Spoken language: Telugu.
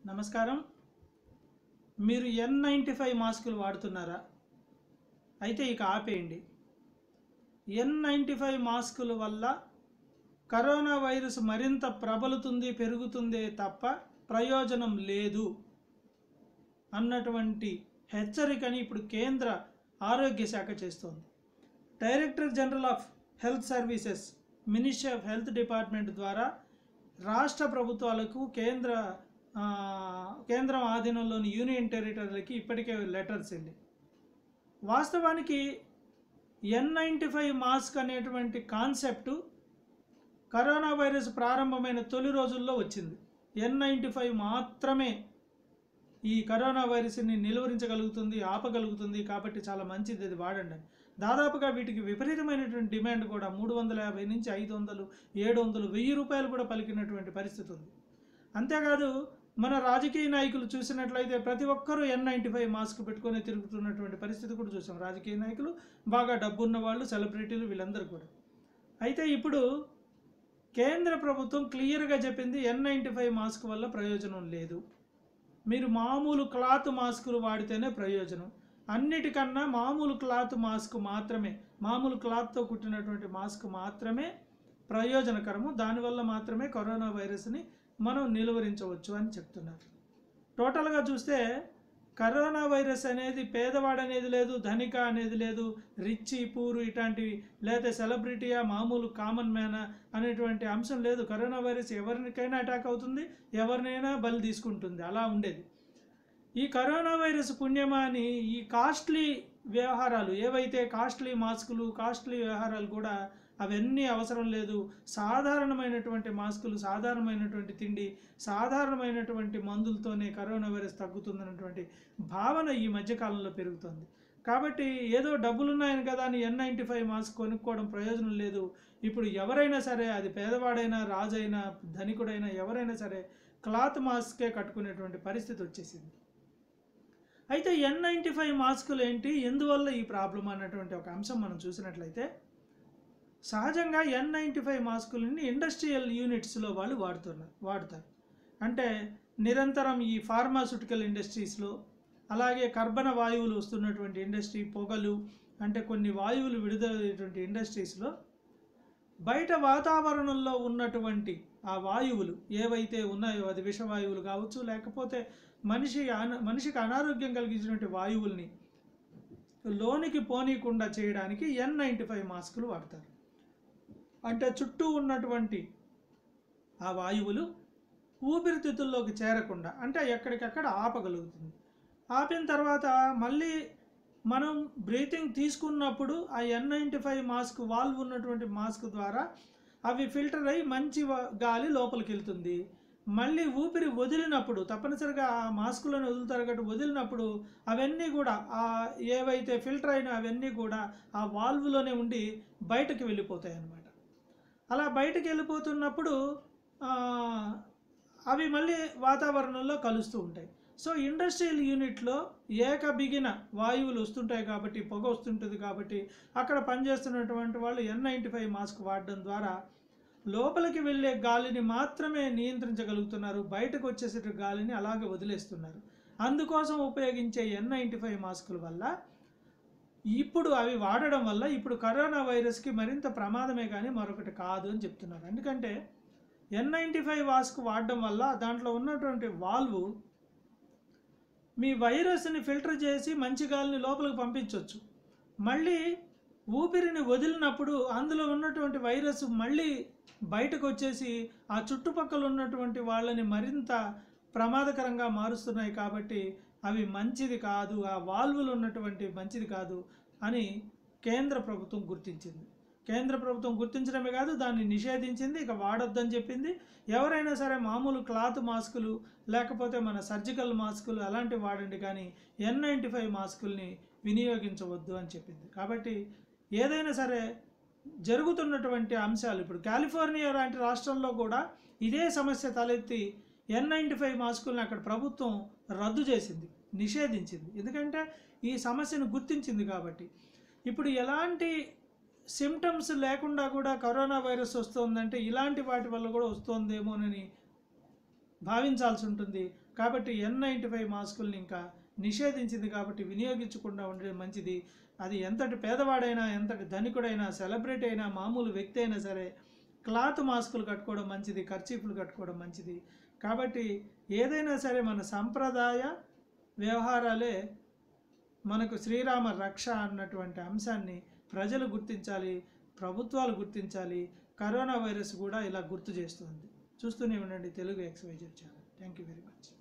నమస్కారం మీరు ఎన్ నైంటీ ఫైవ్ మాస్కులు వాడుతున్నారా అయితే ఇక ఆపేయండి ఎన్ నైంటీ ఫైవ్ మాస్కుల వల్ల కరోనా వైరస్ మరింత ప్రబలుతుంది పెరుగుతుందే తప్ప ప్రయోజనం లేదు అన్నటువంటి హెచ్చరికని ఇప్పుడు కేంద్ర ఆరోగ్య శాఖ చేస్తోంది director general of health services ministry of health department ద్వారా రాష్ట్ర ప్రభుత్వాలకు కేంద్ర ఆ, కేంద్రం ఆధీనంలోని యూనియన్ టెరిటరీలకి ఇప్పటికే లెటర్స్ వెళ్ళి వాస్తవానికి ఎన్ నైంటీ ఫైవ్ మాస్క్ అనేటువంటి కాన్సెప్టు కరోనా వైరస్ ప్రారంభమైన తొలి రోజుల్లో వచ్చింది ఎన్ నైంటీ ఫైవ్ మాత్రమే ఈ కరోనా వైరస్ని నిలువరించగలుగుతుంది ఆపగలుగుతుంది కాబట్టి చాలా మంచిది అది వాడండి అని. దాదాపుగా వీటికి విపరీతమైనటువంటి డిమాండ్ కూడా మూడు వందల యాభై నుంచి ఐదు వందలు ఏడు వందలు వెయ్యి రూపాయలు కూడా పలికినటువంటి పరిస్థితి ఉంది అంతేకాదు మన రాజకీయ నాయకులు చూసినట్లయితే ప్రతి ఒక్కరూ ఎన్ నైంటీ ఫైవ్ మాస్క్ పెట్టుకొని తిరుగుతున్నటువంటి పరిస్థితి కూడా చూసాం రాజకీయ నాయకులు బాగా డబ్బున్న వాళ్ళు సెలబ్రిటీలు వీళ్ళందరూ కూడా అయితే ఇప్పుడు కేంద్ర ప్రభుత్వం క్లియర్గా చెప్పింది ఎన్ నైంటీ ఫైవ్ మాస్క్ వల్ల ప్రయోజనం లేదు మీరు మామూలు క్లాత్ మాస్కులు వాడితేనే ప్రయోజనం అన్నిటికన్నా మామూలు క్లాత్ మాస్క్ మాత్రమే మామూలు క్లాత్తో కుట్టినటువంటి మాస్క్ మాత్రమే ప్రయోజనకరము దానివల్ల మాత్రమే కరోనా వైరస్ని మనం నిలువరించవచ్చు అని చెప్తున్నారు టోటల్గా చూస్తే కరోనా వైరస్ అనేది పేదవాడు అనేది లేదు ధనిక అనేది లేదు రిచ్ పూరు ఇట్లాంటివి లేదా సెలబ్రిటీయా మామూలు కామన్ మ్యానా అనేటువంటి అంశం లేదు కరోనా వైరస్ ఎవరికైనా అటాక్ అవుతుంది ఎవరినైనా బలి తీసుకుంటుంది అలా ఉండేది ఈ కరోనా వైరస్ పుణ్యమా అని ఈ కాస్ట్లీ వ్యవహారాలు ఏవైతే కాస్ట్లీ మాస్కులు కాస్ట్లీ వ్యవహారాలు కూడా అవన్నీ అవసరం లేదు సాధారణమైనటువంటి మాస్కులు సాధారణమైనటువంటి తిండి సాధారణమైనటువంటి మందులతోనే కరోనా వైరస్ తగ్గుతుందన్నటువంటి భావన ఈ మధ్యకాలంలో పెరుగుతుంది కాబట్టి ఏదో డబ్బులున్నాయని కదా అని ఎన్ నైంటీ ఫైవ్ మాస్క్ కొనుక్కోవడం ప్రయోజనం లేదు ఇప్పుడు ఎవరైనా సరే అది పేదవాడైనా రాజైనా ధనికుడైనా ఎవరైనా సరే క్లాత్ మాస్కే కట్టుకునేటువంటి పరిస్థితి వచ్చేసింది అయితే ఎన్ నైంటీ ఫైవ్ మాస్కులు ఏంటి ఎందువల్ల ఈ ప్రాబ్లం అన్నటువంటి ఒక అంశం మనం చూసినట్లయితే సహజంగా ఎన్ నైంటీ ఫైవ్ మాస్కులని ఇండస్ట్రియల్ యూనిట్స్లో వాళ్ళు వాడుతున్నారు వాడుతారు అంటే నిరంతరం ఈ ఫార్మాస్యూటికల్ ఇండస్ట్రీస్లో అలాగే కర్బన వాయువులు వస్తున్నటువంటి ఇండస్ట్రీ పొగలు అంటే కొన్ని వాయువులు విడుదలయ్యేటువంటి ఇండస్ట్రీస్లో బయట వాతావరణంలో ఉన్నటువంటి ఆ వాయువులు ఏవైతే ఉన్నాయో అది విషవాయువులు కావచ్చు లేకపోతే మనిషి అన- మనిషికి అనారోగ్యం కలిగించినటువంటి వాయువుల్ని లోనికి పోనీయకుండా చేయడానికి ఎన్ నైంటీ ఫైవ్ మాస్కులు వాడతారు అంటే చుట్టూ ఉన్నటువంటి ఆ వాయువులు ఊపిరితిత్తుల్లోకి చేరకుండా అంటే ఎక్కడికక్కడ ఆపగలుగుతుంది ఆపిన తర్వాత మళ్ళీ మనం బ్రీతింగ్ తీసుకున్నప్పుడు ఆ N ninety five mask valve ఉన్నటువంటి మాస్క్ ద్వారా అవి ఫిల్టర్ అయ్యి మంచి వ- గాలి లోపలికి వెళ్తుంది మళ్ళీ ఊపిరి వదిలినప్పుడు తప్పనిసరిగా ఆ మాస్కులను వదులుతారు కాబట్టి వదిలినప్పుడు అవన్నీ కూడా ఆ ఏవైతే ఫిల్టర్ అయినా అవన్నీ కూడా ఆ వాల్వ్లోనే ఉండి బయటకు వెళ్ళిపోతాయి అన్నమాట అలా బయటకు వెళ్ళిపోతున్నప్పుడు ఆ, అవి మళ్ళీ వాతావరణంలో కలుస్తూ ఉంటాయి సో ఇండస్ట్రియల్ యూనిట్లో ఏక బిగిన వాయువులు వస్తుంటాయి కాబట్టి పొగ వస్తుంటుంది కాబట్టి అక్కడ పనిచేస్తున్నటువంటి వాళ్ళు ఎన్ నైంటీ ఫైవ్ మాస్క్ వాడడం ద్వారా లోపలికి వెళ్ళే గాలిని మాత్రమే నియంత్రించగలుగుతున్నారు బయటకు వచ్చేసే గాలిని అలాగే వదిలేస్తున్నారు అందుకోసం ఉపయోగించే ఎన్ నైంటీ ఫైవ్ మాస్కుల వల్ల ఇప్పుడు అవి వాడడం వల్ల ఇప్పుడు కరోనా వైరస్కి మరింత ప్రమాదమే కానీ మరొకటి కాదు అని చెప్తున్నారు ఎందుకంటే ఎన్ నైంటీ ఫైవ్ మాస్క్ వాడడం వల్ల దాంట్లో ఉన్నటువంటి వాల్వ్ మీ వైరస్ని ఫిల్టర్ చేసి మంచి గాలిని లోపలికి పంపించవచ్చు మళ్ళీ ఊపిరిని వదిలినప్పుడు అందులో ఉన్నటువంటి వైరస్ మళ్ళీ బయటకు వచ్చేసి ఆ చుట్టుపక్కల ఉన్నటువంటి వాళ్ళని మరింత ప్రమాదకరంగా మారుస్తున్నాయి కాబట్టి అవి మంచిది కాదు ఆ వాల్వులు ఉన్నటువంటి మంచిది కాదు అని కేంద్ర ప్రభుత్వం గుర్తించింది కేంద్ర ప్రభుత్వం గుర్తించడమే కాదు దాన్ని నిషేధించింది ఇక వాడొద్దని చెప్పింది ఎవరైనా సరే మామూలు క్లాత్ మాస్కులు లేకపోతే మన సర్జికల్ మాస్కులు అలాంటివి వాడండి కానీ ఎన్ నైంటీ ఫైవ్ మాస్కుల్ని వినియోగించవద్దు అని చెప్పింది కాబట్టి ఏదైనా సరే జరుగుతున్నటువంటి అంశాలు ఇప్పుడు కాలిఫోర్నియా లాంటి రాష్ట్రంలో కూడా ఇదే సమస్య తలెత్తి ఎన్ నైంటీ ఫైవ్ మాస్కుల్ని అక్కడ ప్రభుత్వం రద్దు చేసింది నిషేధించింది ఎందుకంటే ఈ సమస్యను గుర్తించింది కాబట్టి ఇప్పుడు ఎలాంటి సిమ్టమ్స్ లేకుండా కూడా కరోనా వైరస్ వస్తుందంటే ఇలాంటి వాటి వల్ల కూడా వస్తుందేమోనని భావించాల్సి ఉంటుంది కాబట్టి ఎన్ నైంటీ ఫైవ్ మాస్కుల్ని ఇంకా నిషేధించింది కాబట్టి వినియోగించకుండా ఉండడం మంచిది అది ఎంతటి పేదవాడైనా ఎంతటి ధనికుడైనా సెలబ్రిటీ అయినా మామూలు వ్యక్తి అయినా సరే క్లాత్ మాస్కులు కట్టుకోవడం మంచిది ఖర్చీఫ్లు కట్టుకోవడం మంచిది కాబట్టి ఏదైనా సరే మన సంప్రదాయ వ్యవహారాలే మనకు శ్రీరామ రక్ష అన్నటువంటి అంశాన్ని ప్రజలు గుర్తించాలి ప్రభుత్వాలు గుర్తించాలి కరోనా వైరస్ కూడా ఇలా గుర్తు చేస్తుంది చూస్తూనే ఉండండి Telugu X Y Z channel thank you very much